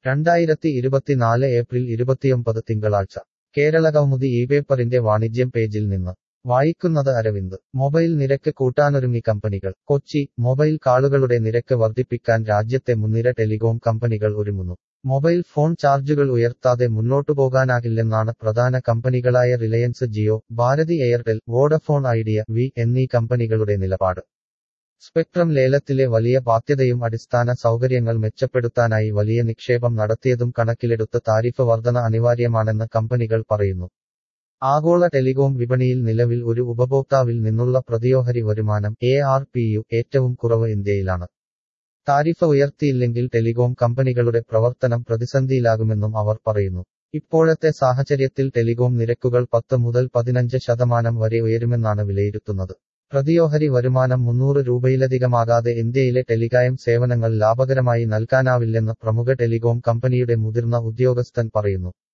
രണ്ടായിരത്തി ഇരുപത്തിനാല് ഏപ്രിൽ ഇരുപത്തിയൊമ്പത് തിങ്കളാഴ്ച കേരളകൗമുദി ഈ പേപ്പറിന്റെ വാണിജ്യം പേജിൽ നിന്ന് വായിക്കുന്നത് അരവിന്ദ് മൊബൈൽ നിരക്ക് കൂട്ടാനൊരുങ്ങി കമ്പനികൾ കൊച്ചി മൊബൈൽ കാളുകളുടെ നിരക്ക് വർദ്ധിപ്പിക്കാൻ രാജ്യത്തെ മുൻനിര ടെലികോം കമ്പനികൾ ഒരുങ്ങുന്നു മൊബൈൽ ഫോൺ ചാർജുകൾ ഉയർത്താതെ മുന്നോട്ടു പോകാനാകില്ലെന്നാണ് പ്രധാന കമ്പനികളായ റിലയൻസ് ജിയോ ഭാരതി എയർടെൽ വോഡഫോൺ ഐഡിയ വി എന്നീ കമ്പനികളുടെ നിലപാട് സ്പെക്ട്രം ലേലത്തിലെ വലിയ ബാധ്യതയും അടിസ്ഥാന സൗകര്യങ്ങൾ മെച്ചപ്പെടുത്താനായി വലിയ നിക്ഷേപം നടത്തിയതും കണക്കിലെടുത്ത് താരിഫ് വർധന അനിവാര്യമാണെന്ന് കമ്പനികൾ പറയുന്നു ആഗോള ടെലികോം വിപണിയിൽ നിലവിൽ ഒരു ഉപഭോക്താവിൽ നിന്നുള്ള പ്രതിയോഹരി വരുമാനം എ ആർ പി യു ഏറ്റവും കുറവ് ഇന്ത്യയിലാണ് താരിഫ് ഉയർത്തിയില്ലെങ്കിൽ ടെലികോം കമ്പനികളുടെ പ്രവർത്തനം പ്രതിസന്ധിയിലാകുമെന്നും അവർ പറയുന്നു ഇപ്പോഴത്തെ സാഹചര്യത്തിൽ ടെലികോം നിരക്കുകൾ പത്ത് മുതൽ പതിനഞ്ച് ശതമാനം വരെ ഉയരുമെന്നാണ് വിലയിരുത്തുന്നത് പ്രതിയോഹരി വരുമാനം മുന്നൂറ് രൂപയിലധികമാകാതെ ഇന്ത്യയിലെ ടെലികായം സേവനങ്ങൾ ലാഭകരമായി നൽകാനാവില്ലെന്ന് പ്രമുഖ ടെലികോം കമ്പനിയുടെ മുതിർന്ന ഉദ്യോഗസ്ഥൻ പറയുന്നു